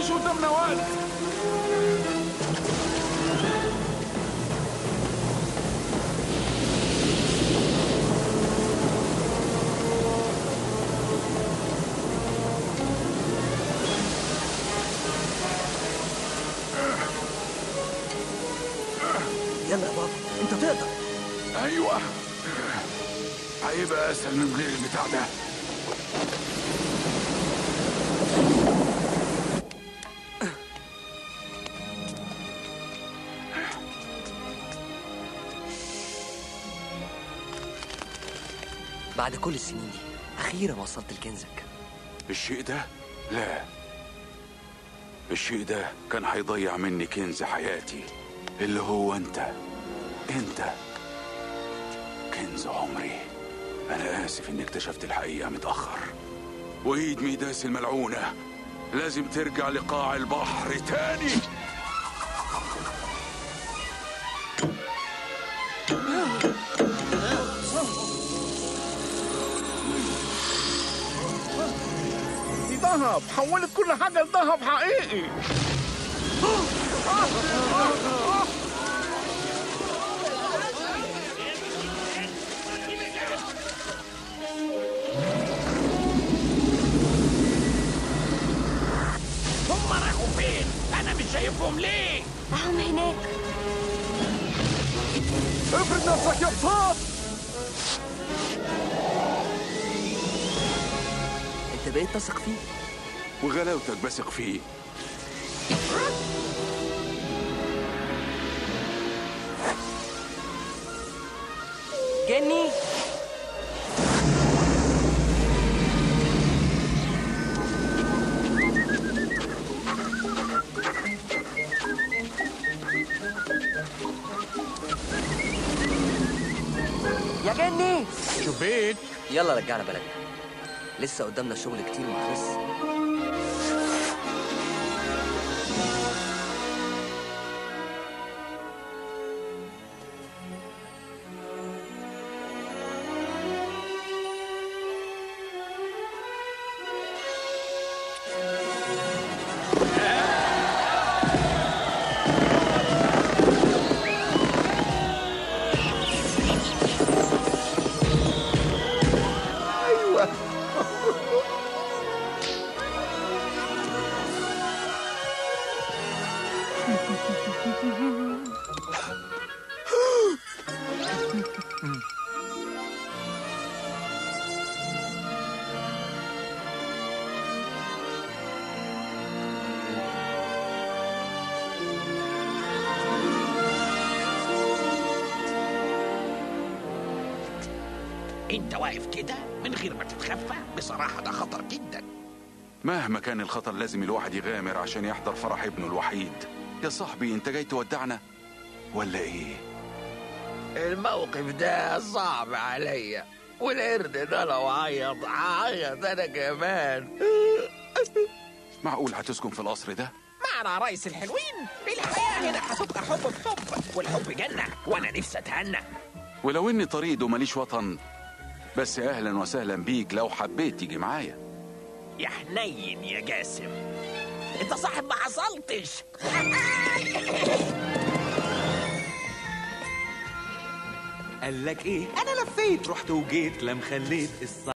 مفيش قدامنا وقت يلا يا بابا انت تقدر ايوه هيبقى اسهل من غير البتاع ده بعد كل السنين دي اخيرا وصلت لكنزك الشيء ده لا الشيء ده كان هيضيع مني كنز حياتي اللي هو انت انت كنز عمري انا اسف اني اكتشفت الحقيقه متاخر وايد ميداس الملعونه لازم ترجع لقاع البحر تاني دي ذهب حولت كل حاجة لذهب حقيقي هم راحوا فين؟ أنا مش شايفهم ليه؟ هم هناك افرض نفسك يا بساط انت بقيت تثق فيه وغلاوتك بثق فيه جني يا جني شبيت يلا رجعنا بلدنا لسه قدامنا شغل كتير ما خلص ايوه أنت واقف كده من غير ما تتخفى بصراحة ده خطر جدا مهما كان الخطر لازم الواحد يغامر عشان يحضر فرح ابنه الوحيد يا صاحبي انت جاي تودعنا ولا ايه الموقف ده صعب عليا والقرد ده لو عيط عيط أنا كمان معقول هتسكن في القصر ده معنا رئيس الحلوين الحياة هنا هتبقى حب بحب والحب جنة وأنا نفسي أتهنى ولو اني طريق وماليش وطن بس اهلا وسهلا بيك لو حبيت تيجي معايا يا حنين يا جاسم انت صاحب ما حصلتش قال لك ايه انا لفيت رحت وجيت لم خليت الص